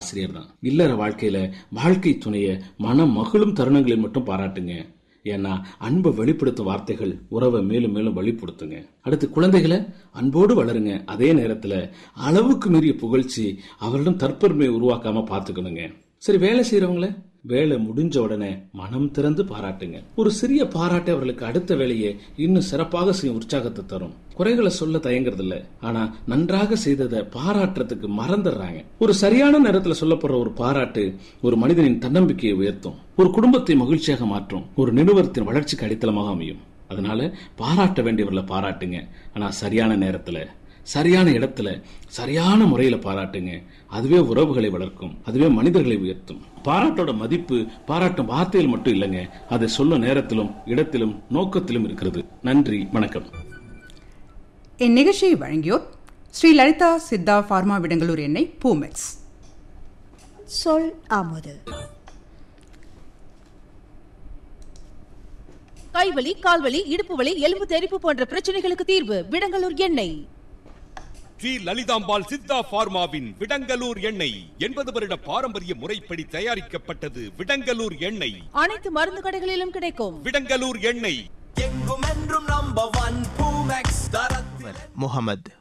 ஆசிரியர் தான் இல்லற வாழ்க்கையில வாழ்க்கை துணைய மனம் மகிழும் தருணங்களில் மட்டும் பாராட்டுங்க ஏன்னா அன்பை வெளிப்படுத்தும் வார்த்தைகள் உறவை மேலும் மேலும் வெளிப்படுத்துங்க அடுத்து குழந்தைகளை அன்போடு வளருங்க அதே நேரத்துல அளவுக்கு மீறிய புகழ்ச்சி அவரிடம் தற்பெருமையை உருவாக்காம பாத்துக்கணுங்க சரி வேலை செய்யறவங்கள வேலை முடிஞ்ச உடனே மனம் திறந்து பாராட்டுங்க ஒரு சிறிய பாராட்டு அவர்களுக்கு அடுத்த வேலையை இன்னும் சிறப்பாக செய்யும் உற்சாகத்தை தரும் குறைகளை சொல்ல தயங்குறது இல்ல ஆனா நன்றாக செய்ததை பாராட்டுறதுக்கு மறந்துடுறாங்க ஒரு சரியான நேரத்துல சொல்லப்படுற ஒரு பாராட்டு ஒரு மனிதனின் தன்னம்பிக்கையை உயர்த்தும் ஒரு குடும்பத்தை மகிழ்ச்சியாக மாற்றும் ஒரு நிறுவனத்தின் வளர்ச்சிக்கு அடித்தளமாக அமையும் அதனால பாராட்ட வேண்டியவர்களை பாராட்டுங்க ஆனா சரியான நேரத்துல சரியான இடத்துல சரியான முறையில பாராட்டுங்க அதுவே உறவுகளை வளர்க்கும் அதுவே மனிதர்களை உயர்த்தும் பாராட்டோட மதிப்பு பாராட்டும் வார்த்தையில் மட்டும் இல்லைங்க அதை சொல்லும் நேரத்திலும் இடத்திலும் நோக்கத்திலும் இருக்கிறது நன்றி வணக்கம் இந்நிகழ்ச்சியை வழங்கியோர் ஸ்ரீ லலிதா சித்தா பார்மா விடங்களூர் எண்ணெய் பூமெக்ஸ் சொல் அமுது கைவலி கால்வலி இடுப்பு வலி எலும்பு தெறிப்பு போன்ற பிரச்சனைகளுக்கு தீர்வு விடங்கலூர் எண்ணெய் ஸ்ரீ லலிதாம்பாள் சித்தா பார்மாவின் விடங்கலூர் எண்ணெய் எண்பது வருட பாரம்பரிய முறைப்படி தயாரிக்கப்பட்டது விடங்கலூர் எண்ணெய் அனைத்து மருந்து கடைகளிலும் கிடைக்கும் விடங்கலூர் எண்ணெய் எங்கும் என்றும் நம்பர் ஒன் பூமெக்ஸ் தரத்தில் முகமது